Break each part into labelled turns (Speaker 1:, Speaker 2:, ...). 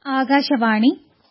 Speaker 1: ആകാശവാണി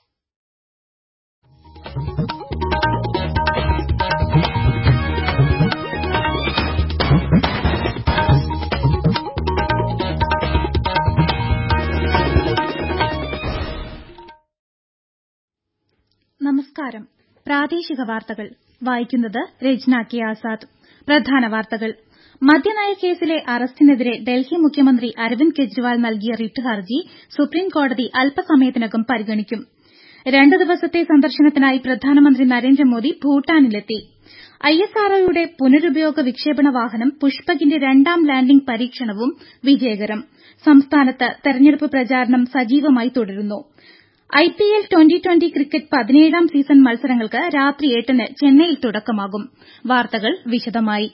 Speaker 1: നമസ്കാരം പ്രാദേശിക വാർത്തകൾ വായിക്കുന്നത് രജ്ന കെ ആസാദ് പ്രധാന വാർത്തകൾ മദ്യനയ കേസിലെ അറസ്റ്റിനെതിരെ ഡൽഹി മുഖ്യമന്ത്രി അരവിന്ദ് കെജ്രിവാൾ നൽകിയ റിട്ട് ഹർജി സുപ്രീംകോടതി അല്പസമയത്തിനകം പരിഗണിക്കും രണ്ട് ദിവസത്തെ സന്ദർശനത്തിനായി പ്രധാനമന്ത്രി നരേന്ദ്രമോദി ഭൂട്ടാനിലെത്തി ഐഎസ്ആർഒയുടെ പുനരുപയോഗ വിക്ഷേപണ വാഹനം പുഷ്പകിന്റെ രണ്ടാം ലാൻഡിംഗ് പരീക്ഷണവും വിജയകരം സംസ്ഥാനത്ത് തെരഞ്ഞെടുപ്പ് പ്രചാരണം സജീവമായി തുടരുന്നു ഐപിഎൽ ട്വന്റി ട്വന്റി ക്രിക്കറ്റ് പതിനേഴാം സീസൺ മത്സരങ്ങൾക്ക് രാത്രി എട്ടിന് ചെന്നൈയിൽ തുടക്കമാകും വാർത്തകൾ വിശദമായി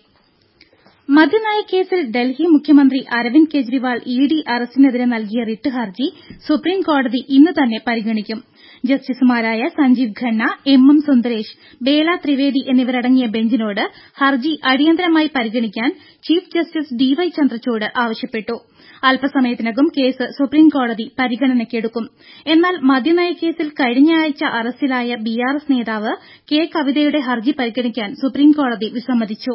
Speaker 1: മദ്യനയ കേസിൽ ഡൽഹി മുഖ്യമന്ത്രി അരവിന്ദ് കെജ്രിവാൾ ഇഡി അറസ്റ്റിനെതിരെ നൽകിയ റിട്ട് ഹർജി സുപ്രീംകോടതി ഇന്ന് തന്നെ പരിഗണിക്കും ജസ്റ്റിസുമാരായ സഞ്ജീവ് ഖന്ന എം എം സുന്ദരേഷ് ബേല ത്രിവേദി എന്നിവരടങ്ങിയ ബെഞ്ചിനോട് ഹർജി അടിയന്തരമായി പരിഗണിക്കാൻ chief justice D Y Chandrachud ആവശ്യപ്പെട്ടു അല്പസമയത്തിനകം കേസ് സുപ്രീംകോടതി പരിഗണനയ്ക്കെടുക്കും എന്നാൽ മദ്യനയ കേസിൽ കഴിഞ്ഞയാഴ്ച അറസ്റ്റിലായ ബിആർഎസ് നേതാവ് കെ കവിതയുടെ ഹർജി പരിഗണിക്കാൻ സുപ്രീംകോടതി വിസമ്മതിച്ചു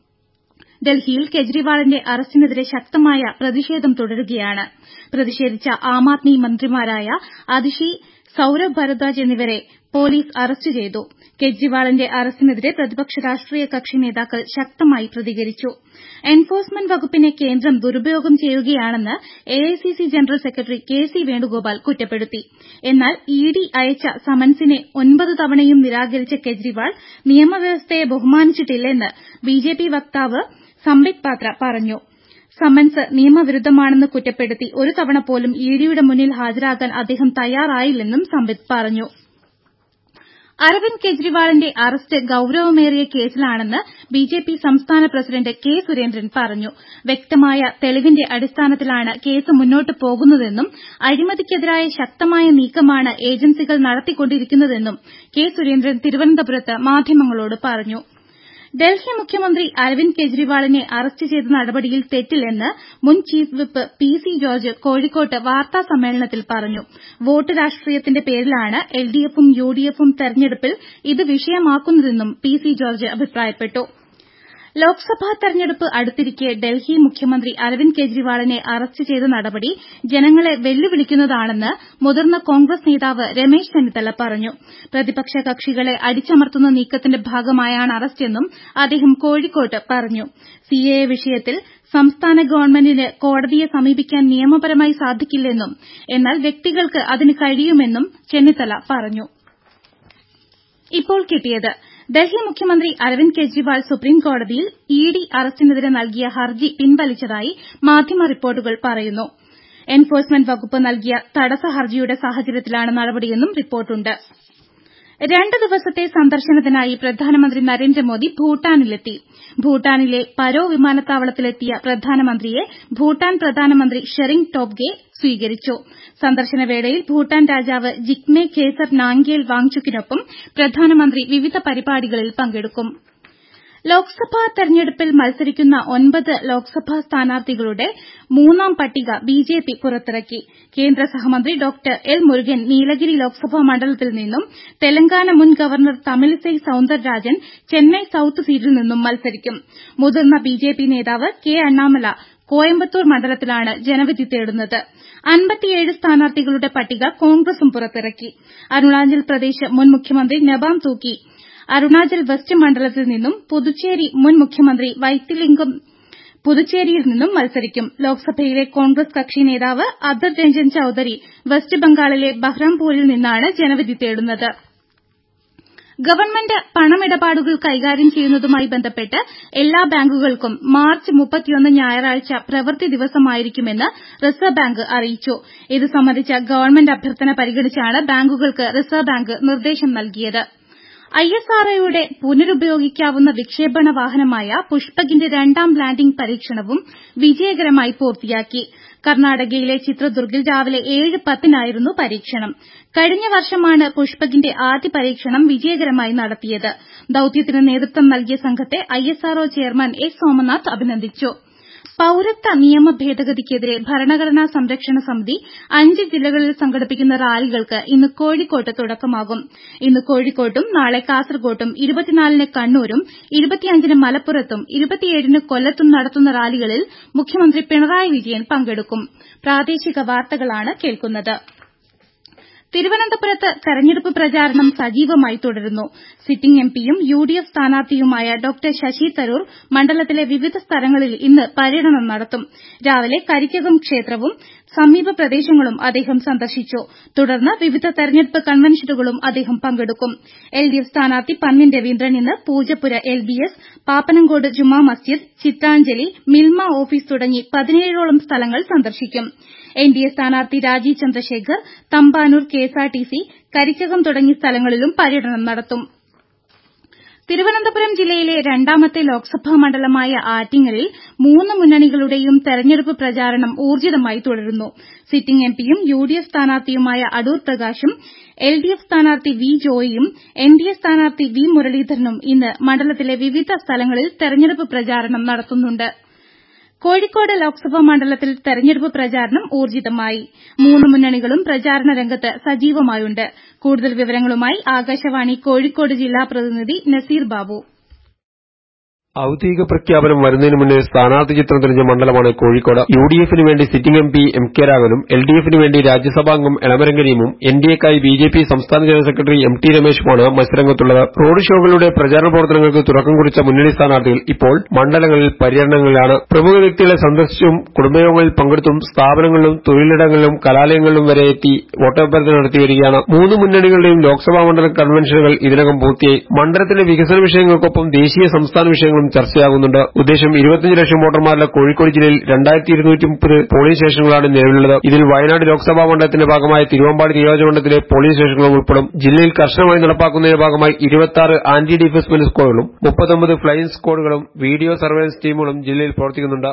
Speaker 1: ഡൽഹിയിൽ കെജ്രിവാളിന്റെ അറസ്റ്റിനെതിരെ ശക്തമായ പ്രതിഷേധം തുടരുകയാണ് പ്രതിഷേധിച്ച ആം ആദ്മി മന്ത്രിമാരായ അതിഷി സൌരഭ് ഭരദ്വാജ് എന്നിവരെ പോലീസ് അറസ്റ്റ് ചെയ്തു കെജ്രിവാളിന്റെ അറസ്റ്റിനെതിരെ പ്രതിപക്ഷ രാഷ്ട്രീയ കക്ഷി നേതാക്കൾ ശക്തമായി പ്രതികരിച്ചു എൻഫോഴ്സ്മെന്റ് വകുപ്പിനെ കേന്ദ്രം ദുരുപയോഗം ചെയ്യുകയാണെന്ന് AICC general secretary K C Venugopal കുറ്റപ്പെടുത്തി എന്നാൽ ഇഡി അയച്ച സമൻസിനെ ഒൻപത് തവണയും നിരാകരിച്ച കെജ്രിവാൾ നിയമവ്യവസ്ഥയെ ബഹുമാനിച്ചിട്ടില്ലെന്ന് ബിജെപി വക്താവ് സംബിത് പാത്ര പറഞ്ഞു സമൻസ് നിയമവിരുദ്ധമാണെന്ന് കുറ്റപ്പെടുത്തി ഒരു തവണ പോലും ഇഡിയുടെ മുന്നിൽ ഹാജരാകാൻ അദ്ദേഹം തയ്യാറായില്ലെന്നും സംബിത് പറഞ്ഞു അരവിന്ദ് കെജ്രിവാളിന്റെ അറസ്റ്റ് ഗൌരവമേറിയ കേസിലാണെന്ന് ബിജെപി സംസ്ഥാന പ്രസിഡന്റ് കെ സുരേന്ദ്രൻ പറഞ്ഞു വ്യക്തമായ തെളിവിന്റെ അടിസ്ഥാനത്തിലാണ് കേസ് മുന്നോട്ട് പോകുന്നതെന്നും അഴിമതിക്കെതിരായ ശക്തമായ നീക്കമാണ് ഏജൻസികൾ നടത്തിക്കൊണ്ടിരിക്കുന്നതെന്നും കെ സുരേന്ദ്രൻ തിരുവനന്തപുരത്ത് മാധ്യമങ്ങളോട് പറഞ്ഞു ഡൽഹി മുഖ്യമന്ത്രി അരവിന്ദ് കെജ്രിവാളിനെ അറസ്റ്റ് ചെയ്ത നടപടിയിൽ തെറ്റില്ലെന്ന് മുൻ chief whip P C George കോഴിക്കോട്ട് വാർത്താ സമ്മേളനത്തിൽ പറഞ്ഞു വോട്ട് രാഷ്ട്രീയത്തിന്റെ പേരിലാണ് എൽഡിഎഫും യുഡിഎഫും തെരഞ്ഞെടുപ്പിൽ ഇത് വിഷയമാക്കുന്നതെന്നും പി സി ജോർജ് അഭിപ്രായപ്പെട്ടു ലോക്സഭാ തെരഞ്ഞെടുപ്പ് അടുത്തിരിക്കെ ഡൽഹി മുഖ്യമന്ത്രി അരവിന്ദ് കെജ്രിവാളിനെ അറസ്റ്റ് ചെയ്ത നടപടി ജനങ്ങളെ വെല്ലുവിളിക്കുന്നതാണെന്ന് മുതിർന്ന കോൺഗ്രസ് നേതാവ് രമേശ് ചെന്നിത്തല പറഞ്ഞു പ്രതിപക്ഷ കക്ഷികളെ അടിച്ചമർത്തുന്ന നീക്കത്തിന്റെ ഭാഗമായാണ് അറസ്റ്റെന്നും അദ്ദേഹം കോഴിക്കോട്ട് പറഞ്ഞു സിഎഎ വിഷയത്തിൽ സംസ്ഥാന ഗവൺമെന്റിന് കോടതിയെ സമീപിക്കാൻ നിയമപരമായി സാധിക്കില്ലെന്നും എന്നാൽ വ്യക്തികൾക്ക് അതിന് കഴിയുമെന്നും ചെന്നിത്തല പറഞ്ഞു ഇപ്പോൾ കിട്ടിയത് ഡൽഹി മുഖ്യമന്ത്രി അരവിന്ദ് കെജ്രിവാൾ സുപ്രീംകോടതിയിൽ ഇഡി അറസ്റ്റിനെതിരെ നൽകിയ ഹർജി പിൻവലിച്ചതായി മാധ്യമ റിപ്പോർട്ടുകൾ പറയുന്നു എൻഫോഴ്സ്മെന്റ് വകുപ്പ് നൽകിയ തടസ്സ ഹർജിയുടെ സാഹചര്യത്തിലാണ് നടപടിയെന്നും റിപ്പോർട്ടുണ്ട് രണ്ട് ദിവസത്തെ സന്ദർശനത്തിനായി പ്രധാനമന്ത്രി നരേന്ദ്രമോദി ഭൂട്ടാനിലെത്തി ഭൂട്ടാനിലെ പരോ വിമാനത്താവളത്തിലെത്തിയ പ്രധാനമന്ത്രിയെ ഭൂട്ടാൻ പ്രധാനമന്ത്രി ഷെറിംഗ് ടോബ്ഗെ സ്വീകരിച്ചു സന്ദർശനവേളയിൽ ഭൂട്ടാൻ രാജാവ് ജിഗ്മെ ഖേസർ നാംഗ്യേൽ വാങ്ചുക്കിനൊപ്പം പ്രധാനമന്ത്രി വിവിധ പരിപാടികളിൽ പങ്കെടുക്കും ലോക്സഭാ തെരഞ്ഞെടുപ്പിൽ മത്സരിക്കുന്ന ഒൻപത് ലോക്സഭാ സ്ഥാനാർത്ഥികളുടെ മൂന്നാം പട്ടിക ബിജെപി പുറത്തിറക്കി കേന്ദ്ര സഹമന്ത്രി ഡോക്ടർ എൽ മുരുകൻ നീലഗിരി ലോക്സഭാ മണ്ഡലത്തിൽ നിന്നും തെലങ്കാന മുൻ ഗവർണർ തമിളിസൈ സൌന്ദർരാജൻ ചെന്നൈ സൌത്ത് സീറ്റിൽ നിന്നും മത്സരിക്കും മുതിർന്ന ബിജെപി നേതാവ് കെ അണ്ണാമല കോയമ്പത്തൂർ മണ്ഡലത്തിലാണ് ജനവിധി തേടുന്നത് അൻപത്തിയേഴ് സ്ഥാനാർത്ഥികളുടെ പട്ടിക കോൺഗ്രസും പുറത്തിറക്കി അരുണാചൽ പ്രദേശ് മുൻ മുഖ്യമന്ത്രി നബാം തൂക്കി അരുണാചൽ വെസ്റ്റ് മണ്ഡലത്തിൽ നിന്നും പുതുച്ചേരി മുൻ മുഖ്യമന്ത്രി വൈത്തിലിംഗം പുതുച്ചേരിയിൽ നിന്നും മത്സരിക്കും ലോക്സഭയിലെ കോൺഗ്രസ് കക്ഷി നേതാവ് അദർ രഞ്ജൻ ചൌധരി വെസ്റ്റ് ബംഗാളിലെ ബഹ്റാംപൂരിൽ നിന്നാണ് ജനവിധി തേടുന്നത് ഗവൺമെന്റ് പണമിടപാടുകൾ കൈകാര്യം ചെയ്യുന്നതുമായി ബന്ധപ്പെട്ട് എല്ലാ ബാങ്കുകൾക്കും മാർച്ച് ഞായറാഴ്ച പ്രവൃത്തി ദിവസമായിരിക്കുമെന്ന് റിസർവ് ബാങ്ക് അറിയിച്ചു ഇത് സംബന്ധിച്ച ഗവൺമെന്റ് അഭ്യർത്ഥന പരിഗണിച്ചാണ് ബാങ്കുകൾക്ക് റിസർവ് ബാങ്ക് നിർദ്ദേശം നൽകിയത് ഐഎസ്ആർഒയുടെ പുനരുപയോഗിക്കാവുന്ന വിക്ഷേപണ വാഹനമായ പുഷ്പകിന്റെ രണ്ടാം ലാൻഡിംഗ് പരീക്ഷണവും വിജയകരമായി പൂർത്തിയാക്കി കർണാടകയിലെ ചിത്രദുർഗിൽ രാവിലെ ഏഴ് പത്തിനായിരുന്നു പരീക്ഷണം കഴിഞ്ഞ വർഷമാണ് പുഷ്പകിന്റെ ആദ്യ പരീക്ഷണം വിജയകരമായി നടത്തിയത് ദൌത്യത്തിന് നേതൃത്വം നൽകിയ സംഘത്തെ ഐഎസ്ആർഒ ചെയർമാൻ എസ് സോമനാഥ് അഭിനന്ദിച്ചു പൌരത്വ നിയമ ഭേദഗതിക്കെതിരെ ഭരണഘടനാ സംരക്ഷണ സമിതി അഞ്ച് ജില്ലകളിൽ സംഘടിപ്പിക്കുന്ന റാലികൾക്ക് ഇന്ന് കോഴിക്കോട്ട് തുടക്കമാകും ഇന്ന് കോഴിക്കോട്ടും നാളെ കാസർകോട്ടും ഇരുപത്തിനാലിന് കണ്ണൂരും ഇരുപത്തിയഞ്ചിന് മലപ്പുറത്തും ഇരുപത്തിയേഴിന് കൊല്ലത്തും നടത്തുന്ന റാലികളിൽ മുഖ്യമന്ത്രി പിണറായി വിജയൻ പങ്കെടുക്കും പ്രാദേശിക വാർത്തകളാണ് കേൾക്കുന്നത് തിരുവനന്തപുരത്ത് തെരഞ്ഞെടുപ്പ് പ്രചാരണം സജീവമായി തുടരുന്നു സിറ്റിംഗ് എംപിയും യുഡിഎഫ് സ്ഥാനാർത്ഥിയുമായ ഡോക്ടർ ശശി തരൂർ മണ്ഡലത്തിലെ വിവിധ സ്ഥലങ്ങളിൽ ഇന്ന് പര്യടനം നടത്തും രാവിലെ കരിക്കകം ക്ഷേത്രവും സമീപ പ്രദേശങ്ങളും അദ്ദേഹം സന്ദർശിച്ചു തുടർന്ന് വിവിധ തെരഞ്ഞെടുപ്പ് കൺവെൻഷനുകളും അദ്ദേഹം പങ്കെടുക്കും എൽഡിഎഫ് സ്ഥാനാർത്ഥി പന്ന്യൻ രവീന്ദ്രൻ ഇന്ന് പൂജപ്പുര എൽബിഎസ് പാപ്പനംകോട് ജുമാ മസ്ജിദ് ചിത്രാഞ്ജലി മിൽമ ഓഫീസ് തുടങ്ങി പതിനേഴോളം സ്ഥലങ്ങൾ സന്ദർശിക്കും എൻഡിഎ സ്ഥാനാർത്ഥി രാജീവ് ചന്ദ്രശേഖർ തമ്പാനൂർ കെഎസ്ആർടിസി കരിക്കകം തുടങ്ങിയ സ്ഥലങ്ങളിലും പര്യടനം നടത്തും തിരുവനന്തപുരം ജില്ലയിലെ രണ്ടാമത്തെ ലോക്സഭാ മണ്ഡലമായ ആറ്റിങ്ങലിൽ മൂന്ന് മുന്നണികളുടെയും തെരഞ്ഞെടുപ്പ് പ്രചാരണം ഊർജ്ജിതമായി തുടരുന്നു സിറ്റിംഗ് എംപിയും യുഡിഎഫ് സ്ഥാനാർത്ഥിയുമായ അടൂർ പ്രകാശും എൽഡിഎഫ് സ്ഥാനാർത്ഥി വി ജോയിയും എൻഡിഎ സ്ഥാനാർത്ഥി വി മുരളീധരനും ഇന്ന് മണ്ഡലത്തിലെ വിവിധ സ്ഥലങ്ങളിൽ തെരഞ്ഞെടുപ്പ് പ്രചാരണം നടത്തുന്നുണ്ട് കോഴിക്കോട് ലോക്സഭാ മണ്ഡലത്തിൽ തെരഞ്ഞെടുപ്പ് പ്രചാരണം ഊർജ്ജിതമായി മൂന്ന് മുന്നണികളും പ്രചാരണ രംഗത്ത് സജീവമായുണ്ട് കൂടുതൽ വിവരങ്ങളുമായി ആകാശവാണി കോഴിക്കോട് ജില്ലാ പ്രതിനിധി നസീർ ബാബു
Speaker 2: ഔദ്യോഗിക പ്രഖ്യാപനം വരുന്നതിന് മുന്നേ സ്ഥാനാർത്ഥി ചിത്രം തെളിഞ്ഞ മണ്ഡലമാണ് കോഴിക്കോട് യു ഡി എഫിന് വേണ്ടി sitting M P M K രാഘവനും എൽ ഡി എഫിന് വേണ്ടി രാജ്യസഭാംഗം എളമരം കരീമും എൻ ഡി എക്കായി ബി ജെ പി സംസ്ഥാന ജനറൽ സെക്രട്ടറി എം ടി രമേശുമാണ് മത്സരരംഗത്തുള്ളത് റോഡ് ഷോകളിലൂടെ പ്രചാരണ പ്രവർത്തനങ്ങൾക്ക് തുടക്കം കുറിച്ച മുന്നണി സ്ഥാനാർത്ഥികൾ ഇപ്പോൾ മണ്ഡലങ്ങളിൽ പര്യടനങ്ങളിലാണ് പ്രമുഖ വ്യക്തികളെ സന്ദർശിച്ചും കുടുംബയോഗങ്ങളിൽ പങ്കെടുത്തും സ്ഥാപനങ്ങളിലും തൊഴിലിടങ്ങളിലും കലാലയങ്ങളിലും വരെ എത്തി വോട്ടഭ്യർത്ഥന നടത്തി വരികയാണ് മൂന്ന് മുന്നണികളുടെയും ലോക്സഭാ മണ്ഡലം കൺവെൻഷനുകൾ ഇതിനകം പൂർത്തിയായി മണ്ഡലത്തിലെ വികസന വിഷയങ്ങൾക്കൊപ്പം ദേശീയ സംസ്ഥാന വിഷയങ്ങളും ചർച്ചയാകുന്നുണ്ട് ഉദ്ദേശം ഇരുപത്തിയഞ്ച് ലക്ഷം വോട്ടർമാരുള്ള കോഴിക്കോട് ജില്ലയിൽ രണ്ടായിരത്തി ഇരുന്നൂറ്റി മുപ്പത് പോളിംഗ് സ്റ്റേഷനുകളാണ് നിലവിലുള്ളത് ഇതിൽ വയനാട് ലോക്സഭാ മണ്ഡലത്തിന്റെ ഭാഗമായ തിരുവമ്പാടി നിയോജകമണ്ഡലത്തിലെ പോളിംഗ് സ്റ്റേഷനുകളും ഉൾപ്പെടും ജില്ലയിൽ കർശനമായി നടപ്പാക്കുന്നതിന്റെ ഭാഗമായി ഇരുപത്തി ആന്റി ഡിഫേഴ്സ്മെന്റ് സ്ക്വാഡുകളും മുപ്പത്തൊമ്പത് ഫ്ലൈയിംഗ് സ്ക്വാഡുകളും വീഡിയോ സർവൈലൻസ് ടീമുകളും ജില്ലയിൽ പ്രവർത്തിക്കുന്നുണ്ട്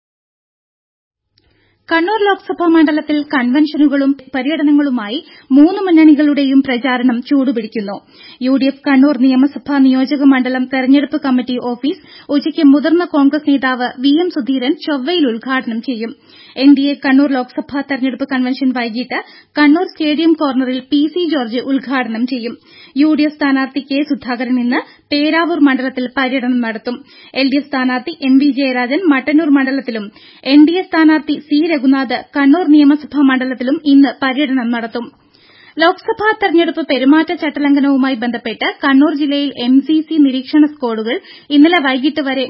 Speaker 1: കണ്ണൂർ ലോക്സഭാ മണ്ഡലത്തിൽ കൺവെൻഷനുകളും പര്യടനങ്ങളുമായി മൂന്ന് മുന്നണികളുടെയും പ്രചാരണം ചൂടുപിടിക്കുന്നു യുഡിഎഫ് കണ്ണൂർ നിയമസഭാ നിയോജക മണ്ഡലം തെരഞ്ഞെടുപ്പ് കമ്മിറ്റി ഓഫീസ് ഉച്ചയ്ക്ക് മുതിർന്ന കോൺഗ്രസ് നേതാവ് വി എം സുധീരൻ ചൊവ്വയിൽ ഉദ്ഘാടനം ചെയ്യും എൻഡിഎ കണ്ണൂർ ലോക്സഭാ തെരഞ്ഞെടുപ്പ് കൺവെൻഷൻ വൈകിട്ട് കണ്ണൂർ സ്റ്റേഡിയം കോർണറിൽ പി സി ജോർജ് ഉദ്ഘാടനം ചെയ്യും യുഡിഎഫ് സ്ഥാനാർത്ഥി കെ സുധാകരൻ ഇന്ന് പേരാവൂർ മണ്ഡലത്തിൽ പര്യടനം നടത്തും എൽഡിഎഫ് സ്ഥാനാർത്ഥി എം വി ജയരാജൻ മട്ടന്നൂർ മണ്ഡലത്തിലും എൻഡിഎ സ്ഥാനാർത്ഥി സി രഘുനാഥ് കണ്ണൂർ നിയമസഭാ മണ്ഡലത്തിലും ഇന്ന് പര്യടനം നടത്തും ലോക്സഭാ തെരഞ്ഞെടുപ്പ് പെരുമാറ്റച്ചട്ടലംഘനവുമായി ബന്ധപ്പെട്ട് കണ്ണൂർ ജില്ലയിൽ എംസിസി നിരീക്ഷണ സ്ക്വാഡുകൾ ഇന്നലെ വൈകിട്ട് വരെ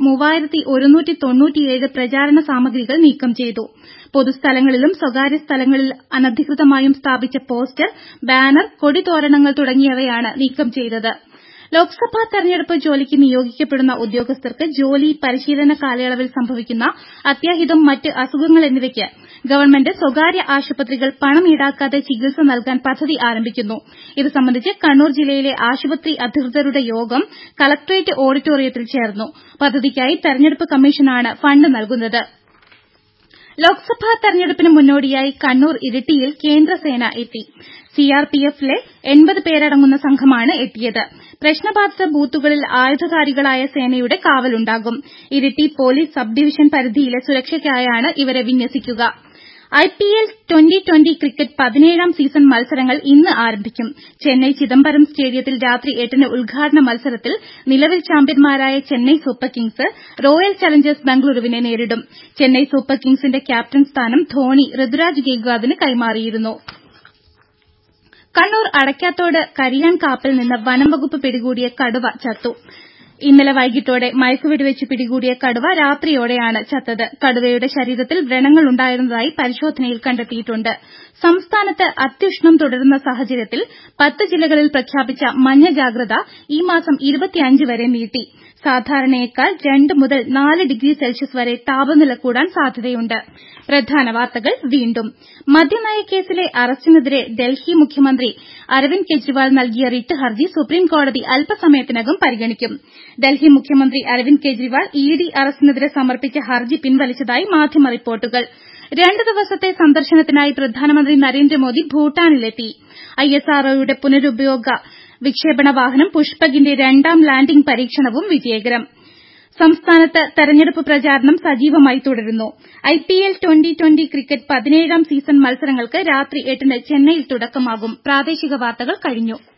Speaker 1: പ്രചാരണ സാമഗ്രികൾ നീക്കം ചെയ്തു പൊതുസ്ഥലങ്ങളിലും സ്വകാര്യ സ്ഥലങ്ങളിൽ അനധികൃതമായും സ്ഥാപിച്ച പോസ്റ്റർ ബാനർ കൊടിതോരണങ്ങൾ തുടങ്ങിയവയാണ് നീക്കം ചെയ്തത് ലോക്സഭാ തെരഞ്ഞെടുപ്പ് ജോലിക്ക് നിയോഗിക്കപ്പെടുന്ന ഉദ്യോഗസ്ഥർക്ക് ജോലി പരിശീലന കാലയളവിൽ സംഭവിക്കുന്ന അത്യാഹിതം മറ്റ് അസുഖങ്ങൾ എന്നിവയ്ക്ക് ഗവൺമെന്റ് സ്വകാര്യ ആശുപത്രികൾ പണം ഈടാക്കാതെ ചികിത്സ നൽകാൻ പദ്ധതി ആരംഭിക്കുന്നു ഇത് സംബന്ധിച്ച് കണ്ണൂർ ജില്ലയിലെ ആശുപത്രി അധികൃതരുടെ യോഗം കലക്ട്രേറ്റ് ഓഡിറ്റോറിയത്തിൽ ചേർന്നു പദ്ധതിക്കായി തെരഞ്ഞെടുപ്പ് കമ്മീഷനാണ് ഫണ്ട് നൽകുന്നത് ലോക്സഭാ തെരഞ്ഞെടുപ്പിന് മുന്നോടിയായി കണ്ണൂർ ഇരിട്ടിയിൽ കേന്ദ്രസേന എത്തി സിആർപിഎഫിലെ എൺപത് പേരടങ്ങുന്ന സംഘമാണ് എത്തിയത് പ്രശ്നബാധിത ബൂത്തുകളിൽ ആയുധധാരികളായ സേനയുടെ കാവലുണ്ടാകും ഇരിട്ടി പോലീസ് സബ് ഡിവിഷൻ പരിധിയിലെ സുരക്ഷയ്ക്കായാണ് ഇവരെ വിന്യസിക്കുക ഐപിഎൽ ട്വന്റി ട്വന്റി ക്രിക്കറ്റ് പതിനേഴാം സീസൺ മത്സരങ്ങൾ ഇന്ന് ആരംഭിക്കും ചെന്നൈ ചിദംബരം സ്റ്റേഡിയത്തിൽ രാത്രി എട്ടിന് ഉദ്ഘാടന മത്സരത്തിൽ നിലവിൽ ചാമ്പ്യന്മാരായ Chennai Super Kings Royal Challengers ബംഗളൂരുവിനെ നേരിടും ചെന്നൈ സൂപ്പർ കിങ്സിന്റെ ക്യാപ്റ്റൻ സ്ഥാനം ധോണി ഋതുരാജ് ഗെയ്ക്വാദിന് കൈമാറിയിരുന്നു കണ്ണൂർ അടയ്ക്കാത്തോട് കരിയാൻ കാപ്പിൽ നിന്ന് വനംവകുപ്പ് പിടികൂടിയ കടുവ ചത്തു ഇന്നലെ വൈകിട്ടോടെ മയക്കുവെടിവെച്ച് പിടികൂടിയ കടുവ രാത്രിയോടെയാണ് ചത്തത് കടുവയുടെ ശരീരത്തിൽ വ്രണങ്ങൾ ഉണ്ടായിരുന്നതായി പരിശോധനയിൽ കണ്ടെത്തിയിട്ടുണ്ട് സംസ്ഥാനത്ത് അത്യുഷ്ണം തുടരുന്ന സാഹചര്യത്തിൽ പത്ത് ജില്ലകളിൽ പ്രഖ്യാപിച്ച മഞ്ഞ ജാഗ്രത ഈ മാസം വരെ നീട്ടി സാധാരണയേക്കാൾ രണ്ട് മുതൽ നാല് ഡിഗ്രി സെൽഷ്യസ് വരെ താപനില കൂടാൻ സാധ്യതയുണ്ട് പ്രധാന വാർത്തകൾ വീണ്ടും മദ്യനയക്കേസിലെ അറസ്റ്റിനെതിരെ ഡൽഹി മുഖ്യമന്ത്രി അരവിന്ദ് കെജ്രിവാൾ നൽകിയ റിട്ട് ഹർജി സുപ്രീംകോടതി അല്പസമയത്തിനകം പരിഗണിക്കും ഡൽഹി മുഖ്യമന്ത്രി അരവിന്ദ് കെജ്രിവാൾ ഇഡി അറസ്റ്റിനെതിരെ സമർപ്പിച്ച ഹർജി പിൻവലിച്ചതായി മാധ്യമ റിപ്പോർട്ടുകൾ രണ്ട് ദിവസത്തെ സന്ദർശനത്തിനായി പ്രധാനമന്ത്രി നരേന്ദ്രമോദി ഭൂട്ടാനിലെത്തി ഐഎസ്ആർഒയുടെ പുനരുപയോഗ വിക്ഷേപണ വാഹനം പുഷ്പകിന്റെ രണ്ടാം ലാൻഡിംഗ് പരീക്ഷണവും വിജയകരം സംസ്ഥാനത്ത് തെരഞ്ഞെടുപ്പ് പ്രചാരണം സജീവമായി തുടരുന്നു ഐപിഎൽ ട്വന്റി ട്വന്റി ക്രിക്കറ്റ് പതിനേഴാം സീസൺ മത്സരങ്ങൾക്ക് രാത്രി എട്ടിന് ചെന്നൈയിൽ തുടക്കമാകും പ്രാദേശിക വാർത്തകൾ കഴിഞ്ഞു